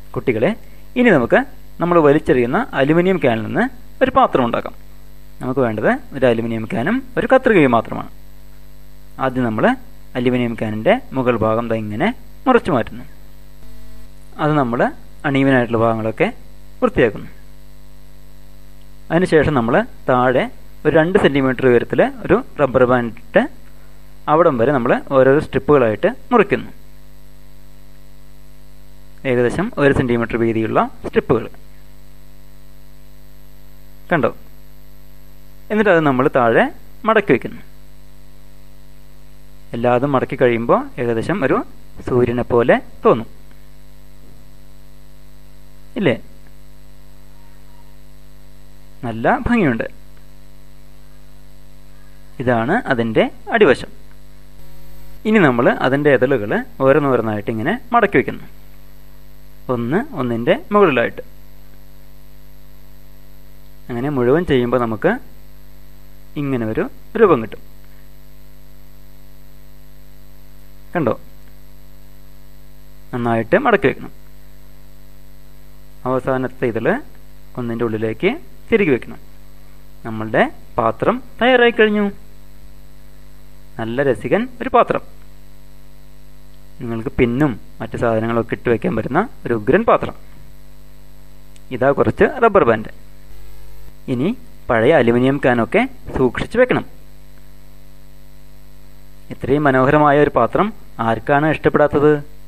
കുട്ടികളെ ഇനി നമുക്ക് നമ്മൾ വലിച്ചെറിയുന്ന അലുമിനിയം ക്യാനിൽ നിന്ന് ഒരു പാത്രം ഉണ്ടാക്കാം നമുക്ക് വേണ്ടത് ഒരു അലുമിനിയം ക്യാനും ഒരു കത്രികയും മാത്രമാണ് ആദ്യം നമ്മൾ അലുമിനിയം ക്യാനിൻ്റെ മുകൾ ഭാഗം ദാ ഇങ്ങനെ മുറിച്ചു മാറ്റുന്നു അത് നമ്മൾ അണീവനായിട്ടുള്ള ഭാഗങ്ങളൊക്കെ വൃത്തിയാക്കുന്നു അതിനുശേഷം നമ്മൾ താഴെ ഒരു രണ്ട് സെൻറ്റിമീറ്റർ ഉയരത്തിൽ ഒരു റബ്ബർ ബാൻഡ് ഇട്ട് അവിടം വരെ നമ്മൾ ഓരോരോ സ്ട്രിപ്പുകളായിട്ട് മുറിക്കുന്നു ഏകദേശം ഒരു സെൻറ്റിമീറ്റർ വീതിയുള്ള സ്ട്രിപ്പുകൾ കണ്ടോ എന്നിട്ട് അത് നമ്മൾ താഴെ മടക്കി വയ്ക്കുന്നു എല്ലാതും മടക്കി കഴിയുമ്പോൾ ഏകദേശം ഒരു സൂര്യനെ പോലെ തോന്നും ഇല്ലേ നല്ല ഭംഗിയുണ്ട് ഇതാണ് അതിൻ്റെ അടിവശം ഇനി നമ്മൾ അതിൻ്റെ ഇതളുകൾ ഓരോന്നോരോന്നായിട്ട് ഇങ്ങനെ മടക്കി വയ്ക്കുന്നു ഒന്ന് ഒന്നിൻ്റെ മുകളിലായിട്ട് അങ്ങനെ മുഴുവൻ ചെയ്യുമ്പോൾ നമുക്ക് ഇങ്ങനെ ഒരു രൂപം കിട്ടും കണ്ടോ നന്നായിട്ട് മടക്കി വെക്കണം അവസാനത്തെ ഇതിൽ ഒന്നിൻ്റെ ഉള്ളിലേക്ക് തിരികെ വെക്കണം നമ്മളുടെ പാത്രം തയ്യാറായി കഴിഞ്ഞു നല്ല രസികൻ ഒരു പാത്രം നിങ്ങൾക്ക് പിന്നും മറ്റു സാധനങ്ങളൊക്കെ ഇട്ട് വയ്ക്കാൻ പറ്റുന്ന ഒരു ഉഗ്രൻ പാത്രം ഇതാ കുറച്ച് റബ്ബർ ബാൻഡ് ഇനി പഴയ അലുമിനിയം കാനൊക്കെ സൂക്ഷിച്ചു വെക്കണം ഇത്രയും മനോഹരമായ ഒരു പാത്രം ആർക്കാണ് ഇഷ്ടപ്പെടാത്തത്